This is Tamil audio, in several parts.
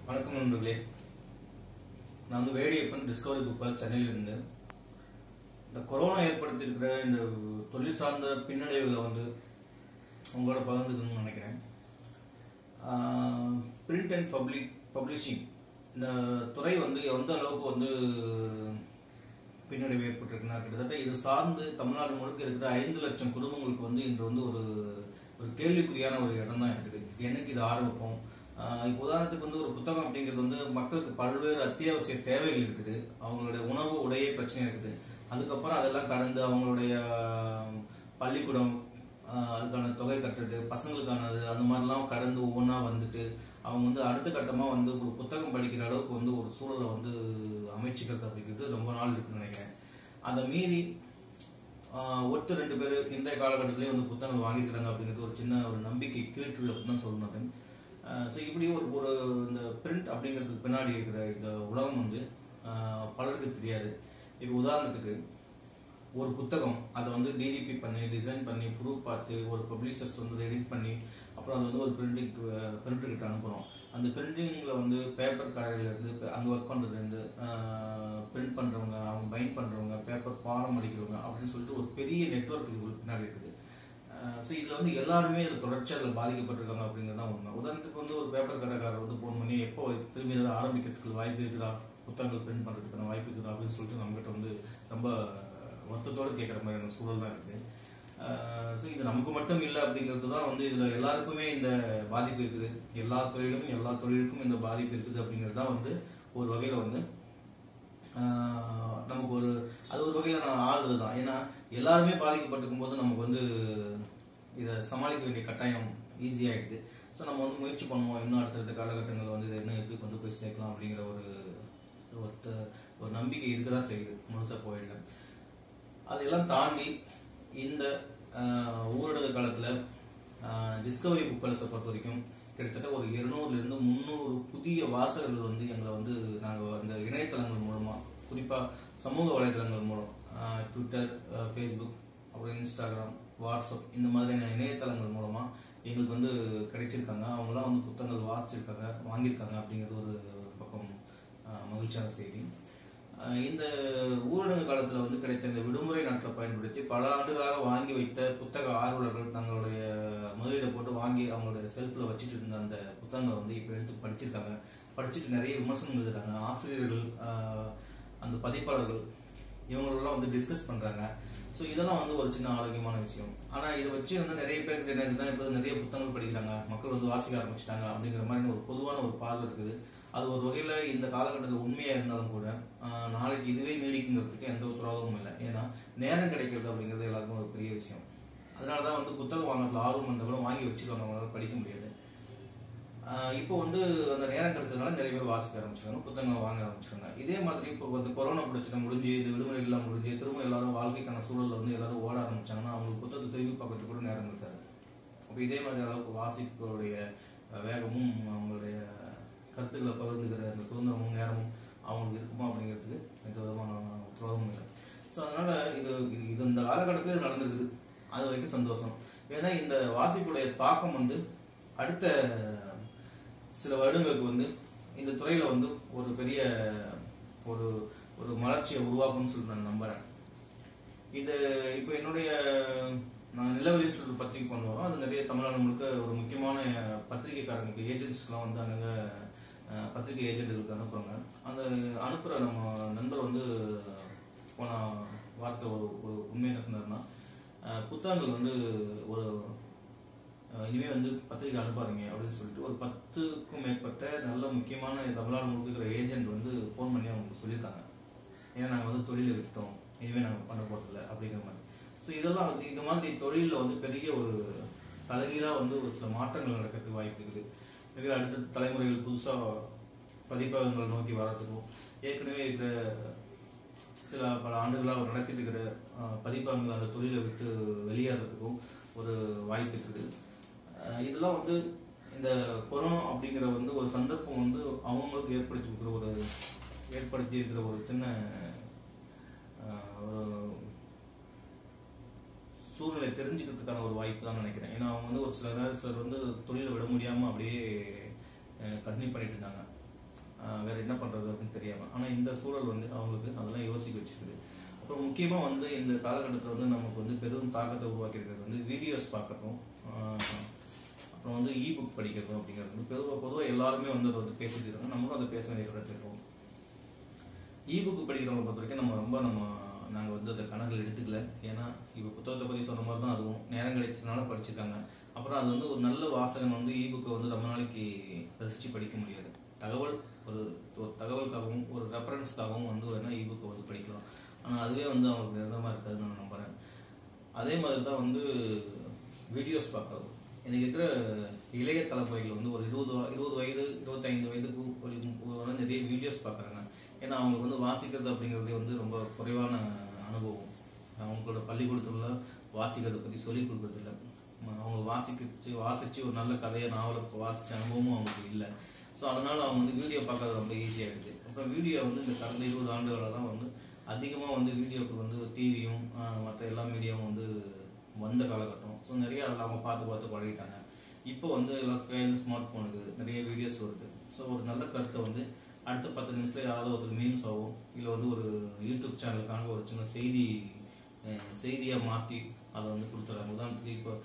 வணக்கம் நண்பர்களே நான் வந்து வேடியப்பன் டிஸ்கவரி புக் சென்னையில் இருந்து இந்த கொரோனா ஏற்படுத்தியிருக்கிற இந்த தொழில் சார்ந்த பின்னடைவுகளை வந்து உங்களோட பகிர்ந்துக்கணும்னு நினைக்கிறேன் பிரிண்ட் அண்ட் பப்ளிக் பப்ளிஷிங் இந்த துறை வந்து எந்த அளவுக்கு வந்து பின்னடைவு ஏற்பட்டிருக்குன்னா கிட்டத்தட்ட இது சார்ந்து தமிழ்நாடு முழுக்க இருக்கிற ஐந்து லட்சம் குடும்பங்களுக்கு வந்து இன்று வந்து ஒரு ஒரு கேள்விக்குறியான ஒரு இடம் தான் இருக்குது என்னைக்கு இது ஆரம்பிப்போம் ஆஹ் இப்போ உதாரணத்துக்கு வந்து ஒரு புத்தகம் அப்படிங்கிறது வந்து மக்களுக்கு பல்வேறு அத்தியாவசிய தேவைகள் இருக்குது அவங்களுடைய உணவு உடைய பிரச்சனை இருக்குது அதுக்கப்புறம் அதெல்லாம் கடந்து அவங்களுடைய ஆஹ், பள்ளிக்கூடம் ஆஹ், அதுக்கான தொகை கட்டுறது பசங்களுக்கானது அந்த மாதிரிலாம் கடந்து ஒவ்வொன்றா வந்துட்டு அவங்க வந்து அடுத்த கட்டமா வந்து ஒரு புத்தகம் படிக்கிற அளவுக்கு வந்து ஒரு சூழலை வந்து அமைச்சுக்கிறது அப்படிங்கிறது ரொம்ப நாள் இருக்குன்னு நினைக்கிறேன் அதை மீறி ஆஹ், ஒருத்தர் ரெண்டு பேர் இன்றைய காலகட்டத்திலேயே வந்து புத்தகங்கள் வாங்கிக்கிறாங்க அப்படிங்கிறது ஒரு சின்ன ஒரு நம்பிக்கை கீழ்ற்றுள்ள அப்படின்னு தான் சொல்லணும் ஸோ இப்படி ஒரு ஒரு இந்த பிரிண்ட் அப்படிங்கிறதுக்கு பின்னாடி இருக்கிற இந்த உலகம் வந்து ஆஹ், பலருக்கு தெரியாது இப்போ உதாரணத்துக்கு ஒரு புத்தகம் அதை வந்து டிடிபி பண்ணி டிசைன் பண்ணி ப்ரூஃப் பார்த்து ஒரு பப்ளிஷர்ஸ் வந்து எடிட் பண்ணி அப்புறம் அது வந்து ஒரு பிரிண்டிங் பிரிண்டர்கிட்ட அனுப்புகிறோம் அந்த பிரிண்டிங்கில் வந்து பேப்பர் கடையிலேருந்து அங்கே ஒர்க் பண்ணுறதுலேருந்து பிரிண்ட் பண்ணுறவங்க அவங்க பைண்ட் பண்ணுறவங்க பேப்பர் பாலம் அடிக்கிறவங்க அப்படின்னு சொல்லிட்டு ஒரு பெரிய நெட்வொர்க் இது பின்னாடி இருக்குது ஸோ இதில் வந்து எல்லாருமே இதில் தொடர்ச்சியாக அதில் பாதிக்கப்பட்டிருக்காங்க அப்படிங்கிறது தான் உண்மை உதாரணத்துக்கு வந்து ஒரு பேப்பர் கடைக்காரர் வந்து ஃபோன் பண்ணி எப்போ திரும்பி ஏதாவது ஆரம்பிக்கிறதுக்கு வாய்ப்பு இருக்குதா புத்தகங்கள் பிரிண்ட் பண்ணுறதுக்கான வாய்ப்பு இருக்குதா அப்படின்னு சொல்லிட்டு நம்மகிட்ட வந்து ரொம்ப வருத்தத்தோடு கேட்குற மாதிரியான சூழல் தான் இருக்குது ஸோ இது நமக்கு மட்டும் இல்லை அப்படிங்கிறது தான் வந்து இதில் எல்லாருக்குமே இந்த பாதிப்பு இருக்குது எல்லா தொழிலும் எல்லா தொழிலுக்கும் இந்த பாதிப்பு இருக்குது அப்படிங்கிறது தான் வந்து ஒரு வகையில் வந்து ஆஹ் நமக்கு ஒரு அது ஒரு வகையில் நான் ஆறுதல் தான் ஏன்னா எல்லாருமே பாதிக்கப்பட்டிருக்கும் போது நமக்கு வந்து இதை சமாளிக்க வேண்டிய கட்டாயம் ஈஸியாகிடுது ஸோ நம்ம வந்து முயற்சி பண்ணுவோம் இன்னும் அடுத்தடுத்த காலகட்டங்களில் வந்து இதை என்ன எப்படி கொண்டு போய் சேர்க்கலாம் அப்படிங்கிற ஒரு ஒரு த- ஒரு நம்பிக்கை இருக்க தான் செய்யுது முழுசாக போயிடல அதையெல்லாம் தாண்டி இந்த ஆஹ், ஊரடங்கு காலத்தில் டிஸ்கவரி புக்கலஸை பொறுத்த வரைக்கும் கிட்டத்தட்ட ஒரு இருநூறுல இருந்து முந்நூறு புதிய வாசகர்கள் வந்து எங்களை வந்து நாங்கள் இந்த இணையதளங்கள் மூலமா குறிப்பா சமூக வலைதளங்கள் மூலம் ஆஹ், ட்விட்டர் ஆஹ், ஃபேஸ்புக் அப்புறம் இன்ஸ்டாகிராம் வாட்ஸ்அப் இந்த மாதிரியான இணையதளங்கள் மூலமா எங்களுக்கு வந்து கிடைச்சிருக்காங்க அவங்களாம் வந்து புத்தகங்கள் வாசிச்சிருக்காங்க வாங்கியிருக்காங்க அப்படிங்கிறது ஒரு பக்கம் ஆஹ், மகிழ்ச்சியான செய்தி ஆஹ் இந்த ஊரடங்கு காலத்துல வந்து கிடைத்த இந்த விடுமுறை நாட்களை பயன்படுத்தி பல ஆண்டுகளாக வாங்கி வைத்த புத்தக ஆர்வலர்கள் தங்களுடைய முதலீடை போட்டு வாங்கி அவங்களுடைய செல்ஃப்ல வச்சுட்டு இருந்த அந்த புத்தகங்களை வந்து இப்ப எடுத்து படிச்சிருக்காங்க படிச்சுட்டு நிறைய விமர்சனங்கள் எழுதுறாங்க ஆசிரியர்கள் ஆஹ் அந்த பதிப்பாளர்கள் இவங்களெல்லாம் வந்து டிஸ்கஸ் பண்றாங்க ஸோ இதெல்லாம் வந்து ஒரு சின்ன ஆரோக்கியமான விஷயம் ஆனா இதை வச்சு வந்து நிறைய பேருக்கு என்ன இருக்குன்னா இப்போ நிறைய புத்தகங்கள் படிக்கிறாங்க மக்கள் வந்து வாசிக்க ஆரம்பிச்சிட்டாங்க அப்படிங்கிற மாதிரி ஒரு பொதுவான ஒரு பார்வை இருக்குது அது ஒரு வகையில இந்த காலகட்டத்தில் உண்மையா இருந்தாலும் கூட ஆஹ், நாளைக்கு இதுவே நீடிக்குங்கிறதுக்கு எந்த உத்தரவாதமும் இல்லை ஏன்னா நேரம் கிடைக்கிறது அப்படிங்கிறது எல்லாருக்கும் ஒரு பெரிய விஷயம் அதனாலதான் வந்து புத்தகம் வாங்குறதுல ஆர்வம் இருந்தால் கூட வாங்கி வச்சுருவாங்க அவங்களால படிக்க முடியாது ஆஹ் இப்போ வந்து அந்த நேரம் கிடைச்சதுனால நிறைய பேர் வாசிக்க ஆரம்பிச்சிருக்காங்க புத்தகங்களை வாங்க ஆரம்பிச்சிருக்காங்க இதே மாதிரி இப்போ வந்து கொரோனா பிரச்சனை முடிஞ்சு இது விடுமுறை எல்லாம் முடிஞ்சு திரும்ப எல்லாரும் வாழ்க்கைக்கான சூழல்ல வந்து எல்லாரும் ஓட ஆரம்பிச்சாங்கன்னா அவங்களுக்கு புத்தகத்தை திரும்பி பார்க்கறதுக்கு கூட நேரம் இருக்காது அப்போ இதே மாதிரி அளவுக்கு வாசிப்புடைய அஹ், வேகமும் அவங்களுடைய கருத்துக்களை பகிர்ந்துக்கிற அந்த சுதந்திரமும் நேரமும் அவங்களுக்கு இருக்குமா அப்படிங்கிறதுக்கு எந்த விதமான உத்தரவாதமும் இல்லை ஸோ அதனால இது இது- இது இந்த காலகட்டத்தில் இது நடந்திருக்குது அது வரைக்கும் சந்தோஷம் ஏன்னா இந்த வாசிப்புடைய தாக்கம் வந்து அடுத்த சில வருடங்களுக்கு வந்து இந்த துறையில வந்து ஒரு பெரிய ஒரு ஒரு மலர்ச்சியை உருவாக்கும்னு சொல்லி நான் நம்புறேன் இது இப்போ என்னுடைய நான் நிலவரின்னு சொல்லி பத்திரிக்கை கொண்டு வரோம் அது நிறைய தமிழ்நாடு முழுக்க ஒரு முக்கியமான பத்திரிகைக்காரங்களுக்கு ஏஜென்ட்ஸ்க்குலாம் வந்து அங்கே பத்திரிகை ஏஜென்ட்டுகளுக்கு அனுப்புறாங்க அந்த அனுப்புற நம்ம நண்பர் வந்து போன வார்த்தை ஒரு ஒரு உண்மை என்ன சொன்னார்னா அஹ், புத்தகங்கள் வந்து ஒரு அஹ், இனிமே வந்து பத்திரிக்கை அனுப்பாதீங்க அப்படின்னு சொல்லிட்டு ஒரு பத்துக்கும் மேற்பட்ட நல்ல முக்கியமான தமிழ்நாடு முழுக்க இருக்கிற ஏஜென்ட் வந்து ஃபோன் பண்ணி அவங்களுக்கு சொல்லியிருக்காங்க ஏன்னா நாங்கள் வந்து தொழிலை விட்டோம் இனிமேல் நாங்கள் பண்ண போறதில்ல அப்படிங்கிற மாதிரி ஸோ இதெல்லாம் வந்து இது மாதிரி தொழிலில் வந்து பெரிய ஒரு தலைகீழாக வந்து ஒரு சில மாற்றங்கள் நடக்கிறதுக்கு வாய்ப்பு இருக்குது மிக அடுத்த தலைமுறைகள் புதுசாக பதிப்பகங்களை நோக்கி வர்றதுக்கும் ஏற்கனவே இருக்கிற சில பல ஆண்டுகளாக நடத்திட்டு இருக்கிற அஹ், பதிப்பகங்கள் அந்த தொழிலை விட்டு வெளியேறதுக்கும் ஒரு வாய்ப்பு இருக்குது அஹ், இதெல்லாம் வந்து இந்த கொரோனா அப்படிங்கிற வந்து ஒரு சந்தர்ப்பம் வந்து அவங்களுக்கு ஏற்படுத்தி கொடுக்குற ஒரு ஏற்படுத்தி இருக்கிற ஒரு சின்ன அஹ், ஒரு சூழ்நிலை தெரிஞ்சுக்கிறதுக்கான ஒரு வாய்ப்பு தான் நினைக்கிறேன் ஏன்னா அவங்க வந்து ஒரு சில நேரம் சிலர் வந்து தொழிலை விட முடியாம அப்படியே கண்டினியூ பண்ணிட்டு இருந்தாங்க ஆஹ் வேற என்ன பண்றது அப்படின்னு தெரியாம ஆனா இந்த சூழல் வந்து அவங்களுக்கு அதெல்லாம் யோசிக்க வச்சிருக்குது அப்புறம் முக்கியமா வந்து இந்த காலகட்டத்தில் வந்து நமக்கு வந்து பெரும் தாக்கத்தை உருவாக்கி இருக்கிறது வந்து வீடியோஸ் பார்க்கறதும் ஆஹ் அப்புறம் வந்து இ புக் படிக்கிறதும் அப்படிங்கிறது வந்து பொதுவாக பொதுவாக எல்லாருமே வந்து அதை வந்து பேசிட்டு இருக்காங்க நம்மளும் அதை பேச வேண்டிய இடத்துல இ புக் படிக்கிறவங்களை பொறுத்த வரைக்கும் நம்ம ரொம்ப நம்ம நாங்கள் வந்து அதை கணக்கில் எடுத்துக்கல ஏன்னா இப்போ புத்தகத்தை பற்றி சொன்ன மாதிரி தான் அதுவும் நேரம் கிடைச்சதுனால படிச்சிருக்காங்க அப்புறம் அது வந்து ஒரு நல்ல வாசகன் வந்து இ புக்கை வந்து ரொம்ப நாளைக்கு ரசித்து படிக்க முடியாது தகவல் ஒரு ஒரு தகவலுக்காகவும் ஒரு ரெஃபரன்ஸ்க்காகவும் வந்து வேணா இ புக்கை வந்து படிக்கலாம் ஆனால் அதுவே வந்து அவங்களுக்கு நிரந்தரமாக இருக்காதுன்னு நான் நம்புறேன் அதே மாதிரி தான் வந்து வீடியோஸ் பார்க்கறது எனக்கு இருக்கிற இளைய தலைமுறைகள் வந்து ஒரு இருபது வ- இருபது வயது இருபத்தைந்து வயதுக்கு ஒரு முப்பது வரை நிறைய வீடியோஸ் பார்க்குறாங்க ஏன்னா அவங்களுக்கு வந்து வாசிக்கிறது அப்படிங்கிறதே வந்து ரொம்ப குறைவான அனுபவம் அவங்களோட பள்ளிக்கூடத்துல வாசிக்கிறத பற்றி சொல்லிக் கொடுக்கறது இல்லை அவங்க வாசிக்கிச்சு வாசிச்சு ஒரு நல்ல கதையை நாவலை வாசிச்ச அனுபவமும் அவங்களுக்கு இல்லை ஸோ அதனால அவங்க வந்து வீடியோ பார்க்கறது ரொம்ப ஈஸியாகிடுது அப்புறம் வீடியோ வந்து இந்த கடந்த இருபது ஆண்டுகளாக தான் வந்து அதிகமாக வந்து வீடியோக்கு வந்து டிவியும் மற்ற எல்லா மீடியாவும் வந்து வந்த காலகட்டம் ஸோ நிறைய அதில் அவங்க பார்த்து பார்த்து பழகிட்டாங்க இப்போ வந்து எல்லாம் ஸ்கைல் ஸ்மார்ட் ஃபோன் இருக்குது நிறைய வீடியோஸ் வருது ஸோ ஒரு நல்ல கருத்தை வந்து அடுத்த பத்து நிமிஷத்துல யாராவது ஒருத்தர் மீம்ஸ் ஆகும் இல்லை வந்து ஒரு யூடியூப் சேனலுக்காக ஒரு சின்ன செய்தி அஹ், செய்தியா மாற்றி அதை வந்து கொடுத்துறாங்க உதாரணத்துக்கு இப்போ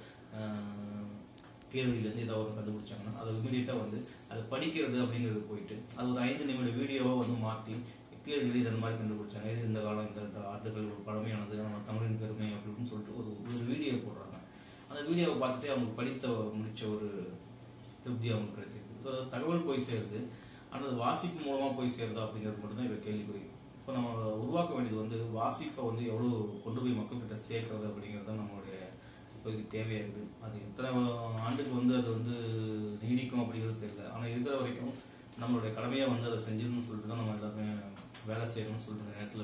கேள்வியிலேருந்து ஏதாவது ஒரு கண்டுபிடிச்சாங்கன்னா அதை இமீடியட்டாக வந்து அதை படிக்கிறது அப்படிங்கிறது போயிட்டு அது ஒரு ஐந்து நிமிட வீடியோவாக வந்து மாற்றி கீழ்நிலை அந்த மாதிரி கண்டுபிடிச்சாங்க இது இந்த காலம் இந்த இந்த ஆண்டுகள் ஒரு பழமையானது நம்ம தமிழின் பெருமை அப்படின்னு சொல்லிட்டு ஒரு ஒரு வீடியோ போடுறாங்க அந்த வீடியோவை பார்த்துட்டு அவங்க படித்த முடிச்ச ஒரு திருப்தி அவங்களுக்கு கிடைச்சிருக்கு ஸோ தகவல் போய் சேருது ஆனால் அது வாசிப்பு மூலமாக போய் சேருதா அப்படிங்கிறது மட்டும்தான் இதை கேள்விக்குறி இப்போ நம்ம உருவாக்க வேண்டியது வந்து வாசிப்பை வந்து எவ்வளோ கொண்டு போய் மக்கள்கிட்ட சேர்க்கறது அப்படிங்கிறது தான் நம்மளுடைய இப்போதைக்கு தேவையாக இருக்குது அது எத்தனை ஆண்டுக்கு வந்து அது வந்து நீடிக்கும் அப்படிங்கிறது தெரியல ஆனால் இருக்கிற வரைக்கும் நம்மளுடைய கடமையாக வந்து அதை செஞ்சிடணும்னு சொல்லிட்டு தான் நம்ம எல்லாருமே வேலை செய்யணும்னு சொல்லிட்டு நேரத்தில்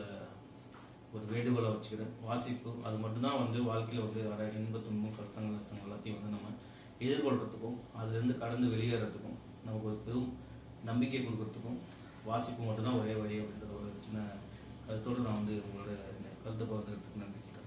ஒரு வேண்டுகோளை வச்சுக்கிறேன் வாசிப்பு அது மட்டும்தான் வந்து வாழ்க்கையில் வந்து வர இன்ப துன்பம் கஷ்டங்கள் நஷ்டங்கள் எல்லாத்தையும் வந்து நம்ம எதிர்கொள்றதுக்கும் அதுலேருந்து கடந்து வெளியேறதுக்கும் நமக்கு ஒரு பெரும் நம்பிக்கை கொடுக்கறதுக்கும் வாசிப்பு மட்டும்தான் ஒரே வழி அப்படின்ற ஒரு சின்ன கருத்தோடு நான் வந்து உங்களோட இந்த கருத்தை பகிர்ந்துக்கிறதுக்கு நன்றி சொல்றேன்